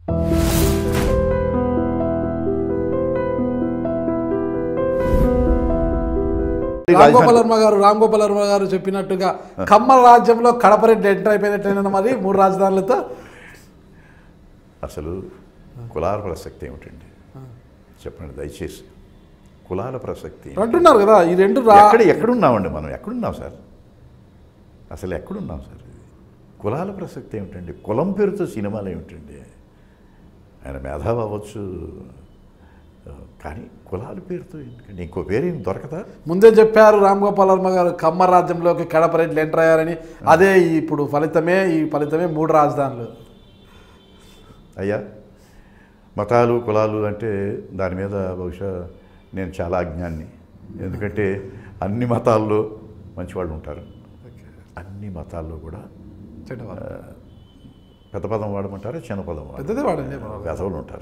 రామ్ గోపాల్ వర్మ గారు రామ్ గోపాల్ వర్మ గారు చెప్పినట్టుగా కమ్మల రాజ్యంలో కడపరెడ్డి ఎంటర్ అయిపోయినట్టేనా మరి మూడు రాజధానులతో అసలు కులాల ప్రసక్తి ఏమిటండి చెప్పండి దయచేసి కులాల ప్రసక్తి ఏమిటి? అంటున్నారు కదా ఈ రెండు రా ఎక్కడ ఎక్కడున్నామండి మనం ఎక్కడున్నాం సార్ అసలు ఎక్కడున్నాం సార్ ఇది కులాల ప్రసక్తి ఏమిటండి కులం పేరుతో సినిమాలు ఏమిటండి ఆయన మేధావి అవ్వచ్చు ఆ, కానీ కులాల పేరుతో ఎందుకండి ఇంకో పేరు ఏం దొరకదా ముందే చెప్పారు రామ్ గోపాల్ వర్మ గారు కమ్మ రాజ్యంలోకి కడపరెడ్లు ఎంటర్ అయ్యారని అదే ఇప్పుడు ఫలితమే ఈ ఫలితమే మూడు రాజధానులు అయ్యా మతాలు కులాలు అంటే దాని మీద బహుశా నేను చాలా అజ్ఞాన్ని ఎందుకంటే అన్ని మతాల్లో మంచివాళ్ళు ఉంటారు అన్ని మతాల్లో కూడా చెడ్డవారు. పెద్ద పదం వాడమంటారా చిన్న పదం పెద్దదే వాడండి వెధవులు ఉంటారు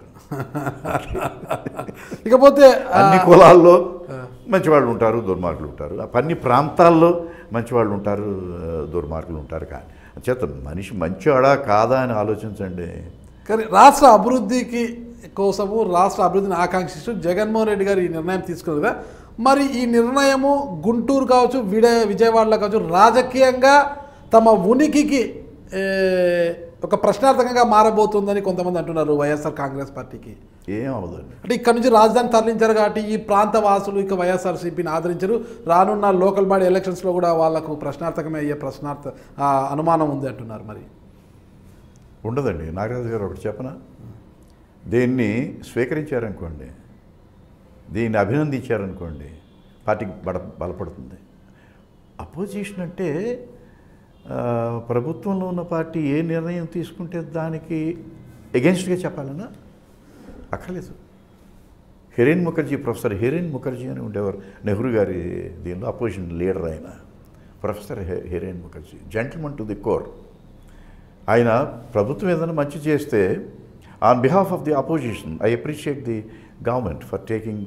ఇకపోతే ఆ, అన్ని కులాల్లో మంచివాళ్ళు ఉంటారు దుర్మార్గులు ఉంటారు అన్ని ప్రాంతాల్లో మంచివాళ్ళు ఉంటారు ఆ, దుర్మార్గులు ఉంటారు కానీ చేత మనిషి మంచివాడా కాదా అని ఆలోచించండి కానీ రాష్ట్ర అభివృద్ధికి కోసము రాష్ట్ర అభివృద్ధిని ఆకాంక్షిస్తూ జగన్మోహన్ రెడ్డి గారు ఈ నిర్ణయం తీసుకున్నారు కదా మరి ఈ నిర్ణయము గుంటూరు కావచ్చు విడ విజయవాడలో కావచ్చు రాజకీయంగా తమ ఉనికికి ఏ, ఒక ప్రశ్నార్థకంగా మారబోతుందని కొంతమంది అంటున్నారు వైఎస్ఆర్ కాంగ్రెస్ పార్టీకి ఏం అవదండి అంటే ఇక్కడ నుంచి రాజధాని తరలించారు కాబట్టి ఈ ప్రాంత వాసులు ఇక వైఎస్ఆర్సీపీని ఆదరించరు రానున్న లోకల్ బాడీ ఎలక్షన్స్లో కూడా వాళ్ళకు ప్రశ్నార్థకమే అయ్యే ప్రశ్నార్థ ఆ, అనుమానం ఉంది అంటున్నారు మరి ఉండదండి నాగరాజు గారు ఒకటి చెప్పనా దీన్ని స్వీకరించారనుకోండి దీన్ని అభినందించారనుకోండి పార్టీకి బల బలపడుతుంది అపోజిషన్ అంటే ఆ, ప్రభుత్వంలో ఉన్న పార్టీ ఏ నిర్ణయం తీసుకుంటే దానికి ఎగెన్స్ట్గా చెప్పాలన్నా అక్కర్లేదు హిరేన్ ముఖర్జీ ప్రొఫెసర్ హిరేన్ ముఖర్జీ అని ఉండేవారు నెహ్రూ గారి దీనిలో అపోజిషన్ లీడర్ ఆయన ప్రొఫెసర్ హె- Hiren Mukherjee gentleman to the core ఆయన ప్రభుత్వం ఏదైనా మంచి చేస్తే on behalf of the opposition I appreciate the government for taking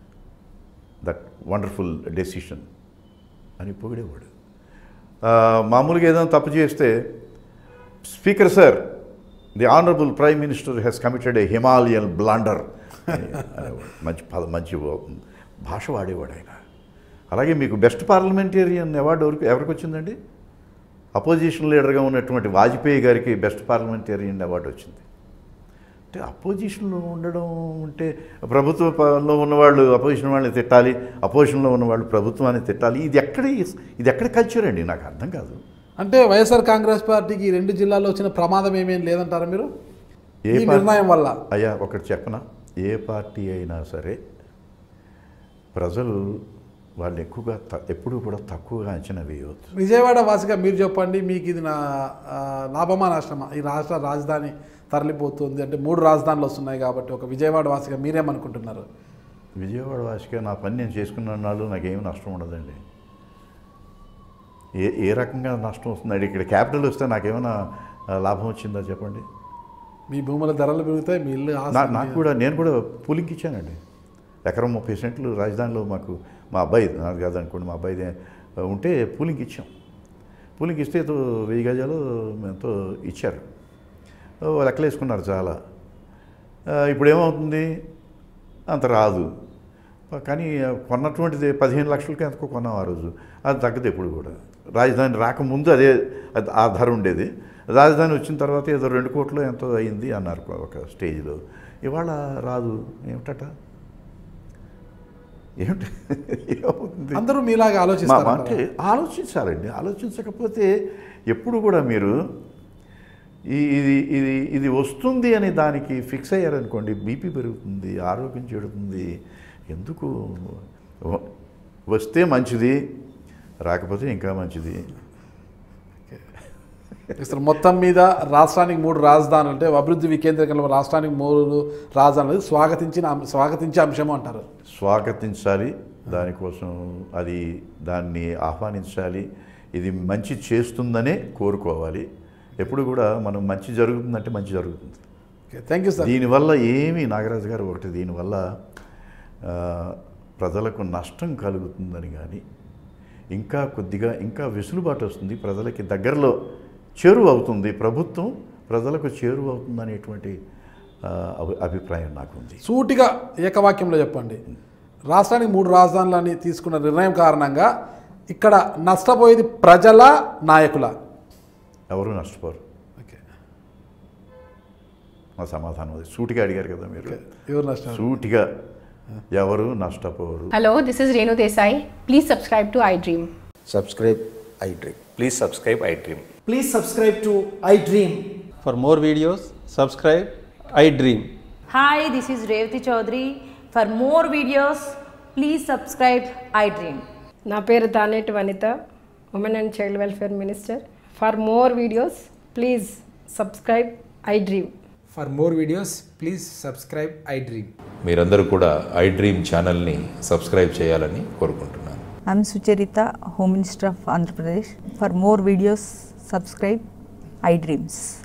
that wonderful decision అని పొగిడేవాడు ఆ, మామూలుగా ఏదైనా తప్పు చేస్తే speaker sir the honourable prime minister has committed a Himalayan blunder మంచి పద మంచి భాష వాడేవాడు ఆయన అలాగే మీకు బెస్ట్ పార్లమెంటేరియన్ అవార్డు ఎవరికి ఎవరికి వచ్చిందండి అపోజిషన్ లీడర్గా ఉన్నటువంటి వాజ్పేయి గారికి బెస్ట్ పార్లమెంటేరియన్ అవార్డు వచ్చింది అంటే అపోజిషన్లో ఉండడం అంటే ప్రభుత్వంలో ఉన్నవాళ్ళు అపోజిషన్ వాళ్ళని తిట్టాలి అపోజిషన్లో ఉన్నవాళ్ళు ప్రభుత్వాన్ని తిట్టాలి ఇది ఎక్కడ ఇది ఎక్కడ కల్చర్ అండి నాకు అర్థం కాదు అంటే వైఎస్ఆర్ కాంగ్రెస్ పార్టీకి ఈ రెండు జిల్లాల్లో వచ్చిన ప్రమాదం ఏమేం లేదంటారా మీరు ఏ ఈ పార్టీ- నిర్ణయం వల్ల అయ్యా ఒకటి చెప్పనా ఏ పార్టీ అయినా సరే ప్రజలు వాళ్ళు ఎక్కువగా త- ఎప్పుడూ కూడా తక్కువగా అంచనా వేయవద్దు విజయవాడ వాసిగా మీరు చెప్పండి మీకు ఇది నా ఆ, లాభమా నష్టమా ఈ రాష్ట్ర రాజధాని తరలిపోతుంది అంటే మూడు రాజధానులు వస్తున్నాయి కాబట్టి ఒక విజయవాడ వాసిగా మీరేమనుకుంటున్నారు విజయవాడ వాసిగా నా పని నేను చేసుకున్న నాళ్ళు నాకేం నష్టం ఉండదండి ఏ ఏ రకంగా నష్టం వస్తుందండి ఇక్కడ క్యాపిటల్ వస్తే నాకేమైనా ఆ, లాభం వచ్చిందా చెప్పండి మీ భూముల ధరలు పెరుగుతాయి మీ ఇల్లు ఆస్తి నా నాకు కూడా నేను కూడా పూలింగ్ ఇచ్చానండి ఎకరం ముప్పై సెంట్లు రాజధానిలో మాకు మా అబ్బాయి నాకు కాదనుకోండి మా అబ్బాయి ఉంటే పూలింగ్ ఇచ్చాం పూలింగ్ ఇస్తే ఏదో వెయ్యి గజాలు ఎంతో ఇచ్చారు ఓ లెక్కలు వేసుకున్నారు చాలా ఆ, ఇప్పుడు ఏమవుతుంది అంత రాదు కానీ కొన్నటువంటిది పదిహేను లక్షలకి ఎంతకో కొన్నాం ఆ రోజు అది తగ్గదు ఎప్పుడు కూడా రాజధాని రాకముందు అదే అది ఆ ధర ఉండేది రాజధాని వచ్చిన తర్వాత ఏదో రెండు కోట్లు ఎంతో అయింది అన్నారు ఒక స్టేజ్లో ఇవాళ రాదు ఏమిటట ఏమిటి ఏమవుతుంది అందరూ మీలాగా మా- ఆలోచిస్తారు మా- అంటే ఆలోచించాలండి ఆలోచించకపోతే ఎప్పుడు కూడా మీరు ఈ ఇది ఇది ఇది వస్తుంది అని దానికి ఫిక్స్ అయ్యారనుకోండి బీపీ పెరుగుతుంది ఆరోగ్యం చెడుతుంది ఎందుకు వ- వస్తే మంచిది రాకపోతే ఇంకా మంచిది అసలు మొత్తం మీద రాష్ట్రానికి మూడు రాజధానులు అంటే అభివృద్ధి వికేంద్రీకరణ రాష్ట్రానికి మూడు రాజధానులు స్వాగతించిన అం- స్వాగతించే అంశం అంటారు స్వాగతించాలి దానికోసం అది దాన్ని ఆహ్వానించాలి ఇది మంచి చేస్తుందనే కోరుకోవాలి ఎప్పుడు కూడా మనం మంచి జరుగుతుందంటే మంచి జరుగుతుంది ఓకే థ్యాంక్ యూ సార్ దీనివల్ల ఏమి నాగరాజు గారు ఒకటి దీనివల్ల ఆ, ప్రజలకు నష్టం కలుగుతుందని కానీ ఇంకా కొద్దిగా ఇంకా వెసులుబాటు వస్తుంది ప్రజలకి దగ్గరలో చేరువ అవుతుంది ప్రభుత్వం ప్రజలకు చేరువ అవుతుంది అనేటువంటి ఆ, అభి- అభిప్రాయం నాకు ఉంది సూటిగా ఏకవాక్యంలో చెప్పండి రాష్ట్రానికి మూడు రాజధానులని తీసుకున్న నిర్ణయం కారణంగా ఇక్కడ నష్టపోయేది ప్రజల నాయకుల ఎవరు నష్టపోరు ఓకే మా సమాధానం అది సూటిగా అడిగారు కదా మీరు ఎవరు నష్టం సూటిగా ఎవరు నష్టపోరు Hello, this is Renu Desai. Please subscribe to iDream. subscribe iDream. Please subscribe iDream. Please subscribe to iDream. For more videos, subscribe I Dream. Hi, this is Revati Chaudhary. For more videos, please subscribe iDream. నా పేరు Taneti Vanitha women and child welfare minister for more videos please subscribe iDream For more videos, please subscribe iDream. మీరందరూ కూడా iDream ఛానల్ని subscribe చేయాలని కోరుకుంటున్నాను I'm Sucharita, Home Minister of Andhra Pradesh. For more videos, subscribe iDreams.